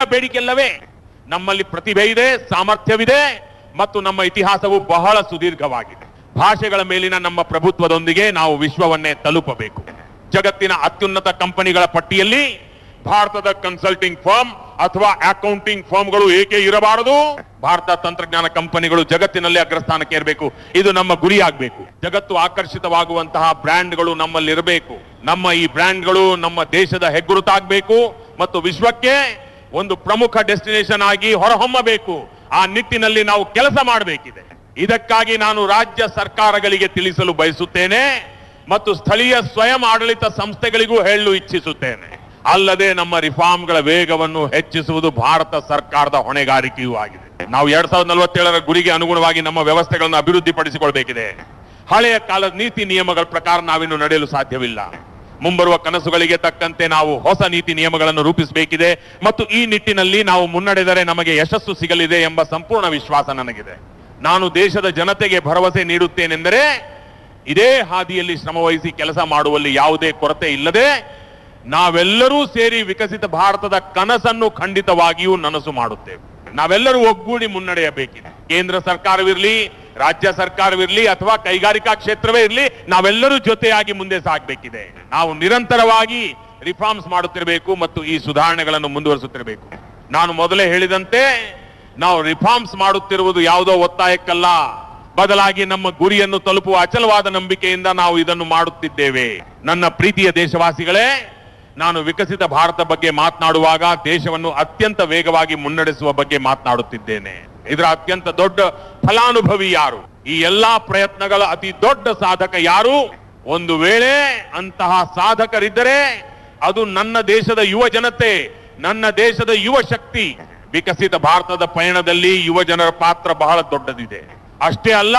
ಬೇಡಿಕೆಲ್ಲವೇ ನಮ್ಮಲ್ಲಿ ಪ್ರತಿಭೆ ಇದೆ ಸಾಮರ್ಥ್ಯವಿದೆ ಮತ್ತು ನಮ್ಮ ಇತಿಹಾಸವು ಬಹಳ ಸುದೀರ್ಘವಾಗಿದೆ ಭಾಷೆಗಳ ಮೇಲಿನ ನಮ್ಮ ಪ್ರಭುತ್ವದೊಂದಿಗೆ ನಾವು ವಿಶ್ವವನ್ನೇ ತಲುಪಬೇಕು ಜಗತ್ತಿನ ಅತ್ಯುನ್ನತ ಕಂಪನಿಗಳ ಪಟ್ಟಿಯಲ್ಲಿ ಭಾರತದ ಕನ್ಸಲ್ಟಿಂಗ್ ಫರ್ಮ್ ಅಥವಾ ಅಕೌಂಟಿಂಗ್ ಫರ್ಮ್ಗಳು ಏಕೆ ಇರಬಾರದು ಭಾರತ ತಂತ್ರಜ್ಞಾನ ಕಂಪನಿಗಳು ಜಗತ್ತಿನಲ್ಲಿ ಅಗ್ರಸ್ಥಾನಕ್ಕೆ ಇರಬೇಕು ಇದು ನಮ್ಮ ಗುರಿ ಆಗ್ಬೇಕು ಜಗತ್ತು ಆಕರ್ಷಿತವಾಗುವಂತಹ ಬ್ರ್ಯಾಂಡ್ಗಳು ನಮ್ಮಲ್ಲಿ ಇರಬೇಕು ನಮ್ಮ ಈ ಬ್ರ್ಯಾಂಡ್ಗಳು ನಮ್ಮ ದೇಶದ ಹೆಗ್ಗುರುತಾಗಬೇಕು ಮತ್ತು ವಿಶ್ವಕ್ಕೆ ಒಂದು ಪ್ರಮುಖ ಡೆಸ್ಟಿನೇಷನ್ ಆಗಿ ಹೊರಹೊಮ್ಮಬೇಕು ಆ ನಿಟ್ಟಿನಲ್ಲಿ ನಾವು ಕೆಲಸ ಮಾಡಬೇಕಿದೆ ಇದಕ್ಕಾಗಿ ನಾನು ರಾಜ್ಯ ಸರ್ಕಾರಗಳಿಗೆ ತಿಳಿಸಲು ಬಯಸುತ್ತೇನೆ ಮತ್ತು ಸ್ಥಳೀಯ ಸ್ವಯಂ ಆಡಳಿತ ಸಂಸ್ಥೆಗಳಿಗೂ ಹೇಳಲು ಇಚ್ಛಿಸುತ್ತೇನೆ ಅಲ್ಲದೆ ನಮ್ಮ ರಿಫಾರ್ಮ್ಗಳ ವೇಗವನ್ನು ಹೆಚ್ಚಿಸುವುದು ಭಾರತ ಸರ್ಕಾರದ ಹೊಣೆಗಾರಿಕೆಯೂ ಆಗಿದೆ ನಾವು ಎರಡ್ ಸಾವಿರದ ನಲವತ್ತೇಳರ ಗುರಿಗೆ ಅನುಗುಣವಾಗಿ ನಮ್ಮ ವ್ಯವಸ್ಥೆಗಳನ್ನು ಅಭಿವೃದ್ಧಿಪಡಿಸಿಕೊಳ್ಬೇಕಿದೆ ಹಳೆಯ ಕಾಲದ ನೀತಿ ನಿಯಮಗಳ ಪ್ರಕಾರ ನಾವಿನ್ನು ನಡೆಯಲು ಸಾಧ್ಯವಿಲ್ಲ ಮುಂಬರುವ ಕನಸುಗಳಿಗೆ ತಕ್ಕಂತೆ ನಾವು ಹೊಸ ನೀತಿ ನಿಯಮಗಳನ್ನು ರೂಪಿಸಬೇಕಿದೆ ಮತ್ತು ಈ ನಿಟ್ಟಿನಲ್ಲಿ ನಾವು ಮುನ್ನಡೆದರೆ ನಮಗೆ ಯಶಸ್ಸು ಸಿಗಲಿದೆ ಎಂಬ ಸಂಪೂರ್ಣ ವಿಶ್ವಾಸ ನನಗಿದೆ ನಾನು ದೇಶದ ಜನತೆಗೆ ಭರವಸೆ ನೀಡುತ್ತೇನೆಂದರೆ ಇದೇ ಹಾದಿಯಲ್ಲಿ ಶ್ರಮವಹಿಸಿ ಕೆಲಸ ಮಾಡುವಲ್ಲಿ ಯಾವುದೇ ಕೊರತೆ ಇಲ್ಲದೆ ನಾವೆಲ್ಲರೂ ಸೇರಿ ವಿಕಸಿತ ಭಾರತದ ಕನಸನ್ನು ಖಂಡಿತವಾಗಿಯೂ ನನಸು ಮಾಡುತ್ತೇವೆ ನಾವೆಲ್ಲರೂ ಒಗ್ಗೂಡಿ ಮುನ್ನಡೆಯಬೇಕಿದೆ ಕೇಂದ್ರ ಸರ್ಕಾರವಿರಲಿ ರಾಜ್ಯ ಸರ್ಕಾರವಿರಲಿ ಅಥವಾ ಕೈಗಾರಿಕಾ ಕ್ಷೇತ್ರವೇ ಇರಲಿ ನಾವೆಲ್ಲರೂ ಜೊತೆಯಾಗಿ ಮುಂದೆ ಸಾಗಬೇಕಿದೆ ನಾವು ನಿರಂತರವಾಗಿ ರಿಫಾರ್ಮ್ಸ್ ಮಾಡುತ್ತಿರಬೇಕು ಮತ್ತು ಈ ಸುಧಾರಣೆಗಳನ್ನು ಮುಂದುವರಿಸುತ್ತಿರಬೇಕು ನಾನು ಮೊದಲೇ ಹೇಳಿದಂತೆ ನಾವು ರಿಫಾರ್ಮ್ಸ್ ಮಾಡುತ್ತಿರುವುದು ಯಾವುದೋ ಒತ್ತಾಯಕ್ಕಲ್ಲ ಬದಲಾಗಿ ನಮ್ಮ ಗುರಿಯನ್ನು ತಲುಪುವ ಅಚಲವಾದ ನಂಬಿಕೆಯಿಂದ ನಾವು ಇದನ್ನು ಮಾಡುತ್ತಿದ್ದೇವೆ ನನ್ನ ಪ್ರೀತಿಯ ದೇಶವಾಸಿಗಳೇ ನಾನು ವಿಕಸಿತ ಭಾರತ ಬಗ್ಗೆ ಮಾತನಾಡುವಾಗ ದೇಶವನ್ನು ಅತ್ಯಂತ ವೇಗವಾಗಿ ಮುನ್ನಡೆಸುವ ಬಗ್ಗೆ ಮಾತನಾಡುತ್ತಿದ್ದೇನೆ ಇದರ ಅತ್ಯಂತ ದೊಡ್ಡ ಫಲಾನುಭವಿ ಯಾರು ಈ ಎಲ್ಲಾ ಪ್ರಯತ್ನಗಳ ಅತಿ ದೊಡ್ಡ ಸಾಧಕ ಯಾರು ಒಂದು ವೇಳೆ ಅಂತಹ ಸಾಧಕರಿದ್ದರೆ ಅದು ನನ್ನ ದೇಶದ ಯುವ ಜನತೆ ನನ್ನ ದೇಶದ ಯುವ ಶಕ್ತಿ ವಿಕಸಿತ ಭಾರತದ ಪಯಣದಲ್ಲಿ ಯುವ ಜನರ ಪಾತ್ರ ಬಹಳ ದೊಡ್ಡದಿದೆ ಅಷ್ಟೇ ಅಲ್ಲ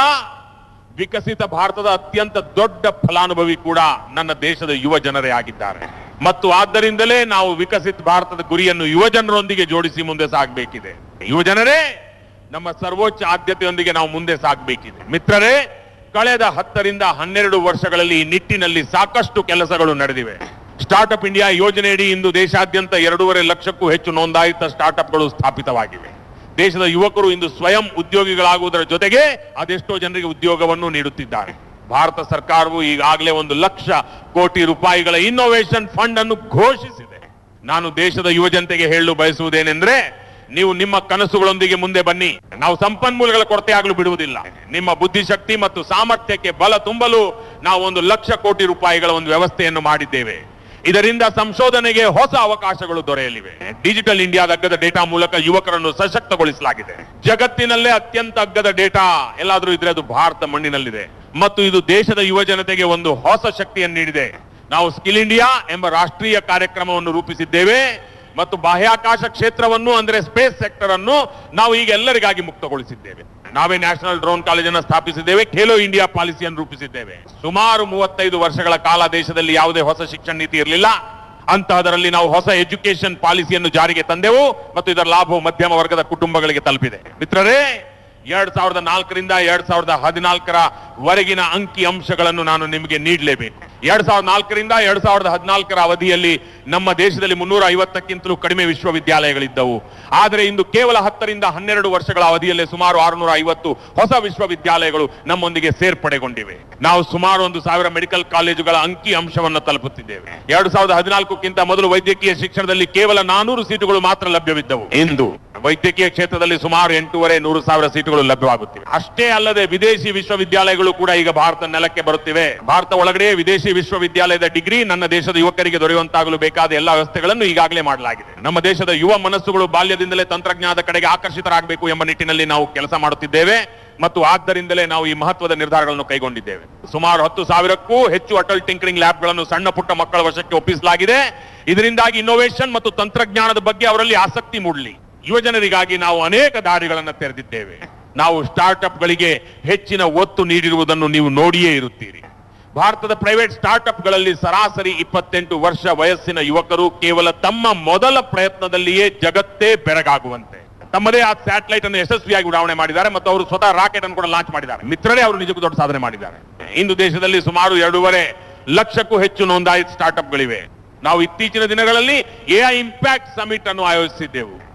ವಿಕಸಿತ ಭಾರತದ ಅತ್ಯಂತ ದೊಡ್ಡ ಫಲಾನುಭವಿ ಕೂಡ ನನ್ನ ದೇಶದ ಯುವ ಜನರೇ ಆಗಿದ್ದಾರೆ ಮತ್ತು ಆದ್ದರಿಂದಲೇ ನಾವು ವಿಕಸಿತ ಭಾರತದ ಗುರಿಯನ್ನು ಯುವ ಜನರೊಂದಿಗೆ ಜೋಡಿಸಿ ಮುಂದೆ ಸಾಗಬೇಕಿದೆ ಯುವ ಜನರೇ ನಮ್ಮ ಸರ್ವೋಚ್ಚ ಆದ್ಯತೆಯೊಂದಿಗೆ ನಾವು ಮುಂದೆ ಸಾಗಬೇಕಿದೆ ಮಿತ್ರರೇ ಕಳೆದ ಹತ್ತರಿಂದ ಹನ್ನೆರಡು ವರ್ಷಗಳಲ್ಲಿ ಈ ನಿಟ್ಟಿನಲ್ಲಿ ಸಾಕಷ್ಟು ಕೆಲಸಗಳು ನಡೆದಿವೆ ಸ್ಟಾರ್ಟ್ಅಪ್ ಇಂಡಿಯಾ ಯೋಜನೆಯಡಿ ಇಂದು ದೇಶಾದ್ಯಂತ ಎರಡೂವರೆ ಲಕ್ಷಕ್ಕೂ ಹೆಚ್ಚು ನೋಂದಾಯಿತ ಸ್ಟಾರ್ಟ್ಅಪ್ಗಳು ಸ್ಥಾಪಿತವಾಗಿವೆ ದೇಶದ ಯುವಕರು ಇಂದು ಸ್ವಯಂ ಉದ್ಯೋಗಿಗಳಾಗುವುದರ ಜೊತೆಗೆ ಅದೆಷ್ಟೋ ಜನರಿಗೆ ಉದ್ಯೋಗವನ್ನು ನೀಡುತ್ತಿದ್ದಾರೆ ಭಾರತ ಸರ್ಕಾರವು ಈಗಾಗಲೇ ಒಂದು ಲಕ್ಷ ಕೋಟಿ ರೂಪಾಯಿಗಳ ಇನ್ನೋವೇಷನ್ ಫಂಡ್ ಅನ್ನು ಘೋಷಿಸಿದೆ ನಾನು ದೇಶದ ಯುವ ಜನತೆಗೆ ಹೇಳಲು ಬಯಸುವುದೇನೆಂದ್ರೆ ನೀವು ನಿಮ್ಮ ಕನಸುಗಳೊಂದಿಗೆ ಮುಂದೆ ಬನ್ನಿ ನಾವು ಸಂಪನ್ಮೂಲಗಳ ಕೊರತೆ ಆಗಲು ಬಿಡುವುದಿಲ್ಲ ನಿಮ್ಮ ಬುದ್ಧಿಶಕ್ತಿ ಮತ್ತು ಸಾಮರ್ಥ್ಯಕ್ಕೆ ಬಲ ತುಂಬಲು ನಾವು ಒಂದು ಲಕ್ಷ ಕೋಟಿ ರೂಪಾಯಿಗಳ ಒಂದು ವ್ಯವಸ್ಥೆಯನ್ನು ಮಾಡಿದ್ದೇವೆ ಇದರಿಂದ ಸಂಶೋಧನೆಗೆ ಹೊಸ ಅವಕಾಶಗಳು ದೊರೆಯಲಿವೆ ಡಿಜಿಟಲ್ ಇಂಡಿಯಾದ ಅಗ್ಗದ ಡೇಟಾ ಮೂಲಕ ಯುವಕರನ್ನು ಸಶಕ್ತಗೊಳಿಸಲಾಗಿದೆ ಜಗತ್ತಿನಲ್ಲೇ ಅತ್ಯಂತ ಅಗ್ಗದ ಡೇಟಾ ಎಲ್ಲಾದ್ರೂ ಇದ್ರೆ ಅದು ಭಾರತ ಮಣ್ಣಿನಲ್ಲಿದೆ ಮತ್ತು ಇದು ದೇಶದ ಯುವ ಜನತೆಗೆ ಒಂದು ಹೊಸ ಶಕ್ತಿಯನ್ನು ನೀಡಿದೆ ನಾವು ಸ್ಕಿಲ್ ಇಂಡಿಯಾ ಎಂಬ ರಾಷ್ಟ್ರೀಯ ಕಾರ್ಯಕ್ರಮವನ್ನು ರೂಪಿಸಿದ್ದೇವೆ ಮತ್ತು ಬಾಹ್ಯಾಕಾಶ ಕ್ಷೇತ್ರವನ್ನು ಅಂದ್ರೆ ಸ್ಪೇಸ್ ಸೆಕ್ಟರ್ ಅನ್ನು ನಾವು ಈಗ ಎಲ್ಲರಿಗಾಗಿ ಮುಕ್ತಗೊಳಿಸಿದ್ದೇವೆ ನಾವೇ ನ್ಯಾಷನಲ್ ಡ್ರೋನ್ ಕಾಲೇಜನ್ನು ಸ್ಥಾಪಿಸಿದ್ದೇವೆ ಖೇಲೋ ಇಂಡಿಯಾ ಪಾಲಿಸಿಯನ್ನು ರೂಪಿಸಿದ್ದೇವೆ ಸುಮಾರು ಮೂವತ್ತೈದು ವರ್ಷಗಳ ಕಾಲ ದೇಶದಲ್ಲಿ ಯಾವುದೇ ಹೊಸ ಶಿಕ್ಷಣ ನೀತಿ ಇರಲಿಲ್ಲ ಅಂತಹದರಲ್ಲಿ ನಾವು ಹೊಸ ಎಜುಕೇಶನ್ ಪಾಲಿಸಿಯನ್ನು ಜಾರಿಗೆ ತಂದೆವು ಮತ್ತು ಇದರ ಲಾಭವು ಮಧ್ಯಮ ವರ್ಗದ ಕುಟುಂಬಗಳಿಗೆ ತಲುಪಿದೆ ಮಿತ್ರರೇ ಎರಡ್ ಸಾವಿರದ ನಾಲ್ಕರಿಂದ ಎರಡ್ ಸಾವಿರದ ಹದಿನಾಲ್ಕರ ವರೆಗಿನ ಅಂಕಿ ಅಂಶಗಳನ್ನು ನಾನು ನಿಮಗೆ ನೀಡಲೇಬೇಕು ಎರಡ್ ಸಾವಿರದ ನಾಲ್ಕರಿಂದ ಎರಡ್ ಸಾವಿರದ ಹದಿನಾಲ್ಕರ ಅವಧಿಯಲ್ಲಿ ನಮ್ಮ ದೇಶದಲ್ಲಿ ಮುನ್ನೂರ ಐವತ್ತಕ್ಕಿಂತಲೂ ಕಡಿಮೆ ವಿಶ್ವವಿದ್ಯಾಲಯಗಳಿದ್ದವು ಆದರೆ ಇಂದು ಕೇವಲ ಹತ್ತರಿಂದ ಹನ್ನೆರಡು ವರ್ಷಗಳ ಅವಧಿಯಲ್ಲೇ ಸುಮಾರು ಆರುನೂರ ಐವತ್ತು ಹೊಸ ವಿಶ್ವವಿದ್ಯಾಲಯಗಳು ನಮ್ಮೊಂದಿಗೆ ಸೇರ್ಪಡೆಗೊಂಡಿವೆ ನಾವು ಸುಮಾರು ಒಂದು ಸಾವಿರ ಮೆಡಿಕಲ್ ಕಾಲೇಜುಗಳ ಅಂಕಿ ಅಂಶವನ್ನು ತಲುಪುತ್ತಿದ್ದೇವೆ ಎರಡು ಸಾವಿರದ ಹದಿನಾಲ್ಕಕ್ಕಿಂತ ಮೊದಲು ವೈದ್ಯಕೀಯ ಶಿಕ್ಷಣದಲ್ಲಿ ಕೇವಲ ನಾನೂರು ಸೀಟುಗಳು ಮಾತ್ರ ಲಭ್ಯವಿದ್ದವು ಇಂದು ವೈದ್ಯಕೀಯ ಕ್ಷೇತ್ರದಲ್ಲಿ ಸುಮಾರು ಎಂಟೂವರೆ ನೂರು ಸಾವಿರ ಸೀಟುಗಳು ಲಭ್ಯವಾಗುತ್ತಿವೆ ಅಷ್ಟೇ ಅಲ್ಲದೆ ವಿದೇಶಿ ವಿಶ್ವವಿದ್ಯಾಲಯಗಳು ಕೂಡ ಈಗ ಭಾರತ ನೆಲಕ್ಕೆ ಬರುತ್ತಿವೆ ಭಾರತ ಒಳಗಡೆ ವಿದೇಶಿ ವಿಶ್ವವಿದ್ಯಾಲಯದ ಡಿಗ್ರಿ ನನ್ನ ದೇಶದ ಯುವಕರಿಗೆ ದೊರೆಯುವಂತಾಗಲು ಬೇಕಾದ ಎಲ್ಲ ವ್ಯವಸ್ಥೆಗಳನ್ನು ಈಗಾಗಲೇ ಮಾಡಲಾಗಿದೆ ನಮ್ಮ ದೇಶದ ಯುವ ಮನಸ್ಸುಗಳು ಬಾಲ್ಯದಿಂದಲೇ ತಂತ್ರಜ್ಞಾನದ ಕಡೆಗೆ ಆಕರ್ಷಿತರಾಗಬೇಕು ಎಂಬ ನಿಟ್ಟಿನಲ್ಲಿ ನಾವು ಕೆಲಸ ಮಾಡುತ್ತಿದ್ದೇವೆ ಮತ್ತು ಆದ್ದರಿಂದಲೇ ನಾವು ಈ ಮಹತ್ವದ ನಿರ್ಧಾರಗಳನ್ನು ಕೈಗೊಂಡಿದ್ದೇವೆ ಸುಮಾರು ಹತ್ತು ಸಾವಿರಕ್ಕೂ ಹೆಚ್ಚು ಅಟಲ್ ಟಿಂಕರಿಂಗ್ ಲ್ಯಾಬ್ಗಳನ್ನು ಸಣ್ಣ ಪುಟ್ಟ ಮಕ್ಕಳ ವಶಕ್ಕೆ ಒಪ್ಪಿಸಲಾಗಿದೆ ಇದರಿಂದಾಗಿ ಇನ್ನೋವೇಷನ್ ಮತ್ತು ತಂತ್ರಜ್ಞಾನದ ಬಗ್ಗೆ ಅವರಲ್ಲಿ ಆಸಕ್ತಿ ಮೂಡಲಿ ಯುವಜನರಿಗಾಗಿ ನಾವು ಅನೇಕ ದಾರಿಗಳನ್ನು ತೆರೆದಿದ್ದೇವೆ ನಾವು ಸ್ಟಾರ್ಟ್ಅಪ್ಗಳಿಗೆ ಹೆಚ್ಚಿನ ಒತ್ತು ನೀಡಿರುವುದನ್ನು ನೀವು ನೋಡಿಯೇ ಇರುತ್ತೀರಿ ಭಾರತದ ಪ್ರೈವೇಟ್ ಸ್ಟಾರ್ಟ್ಅಪ್ಗಳಲ್ಲಿ ಸರಾಸರಿ ಇಪ್ಪತ್ತೆಂಟು ವರ್ಷ ವಯಸ್ಸಿನ ಯುವಕರು ಕೇವಲ ತಮ್ಮ ಮೊದಲ ಪ್ರಯತ್ನದಲ್ಲಿಯೇ ಜಗತ್ತೇ ಬೆರಗಾಗುವಂತೆ ತಮ್ಮದೇ ಆ ಸ್ಯಾಟಲೈಟ್ ಅನ್ನು ಯಶಸ್ವಿಯಾಗಿ ಉಡಾವಣೆ ಮಾಡಿದ್ದಾರೆ ಮತ್ತು ಅವರು ಸ್ವತಃ ರಾಕೆಟ್ ಅನ್ನು ಕೂಡ ಲಾಂಚ್ ಮಾಡಿದ್ದಾರೆ ಮಿತ್ರರೇ ಅವರು ನಿಜಕ್ಕೂ ದೊಡ್ಡ ಸಾಧನೆ ಮಾಡಿದ್ದಾರೆ ಇಂದು ದೇಶದಲ್ಲಿ ಸುಮಾರು ಎರಡೂವರೆ ಲಕ್ಷಕ್ಕೂ ಹೆಚ್ಚು ನೋಂದಾಯಿತ ಸ್ಟಾರ್ಟ್ಅಪ್ಗಳಿವೆ ನಾವು ಇತ್ತೀಚಿನ ದಿನಗಳಲ್ಲಿ ಎಐ ಇಂಪ್ಯಾಕ್ಟ್ ಸಮಿಟ್ ಅನ್ನು ಆಯೋಜಿಸಿದ್ದೆವು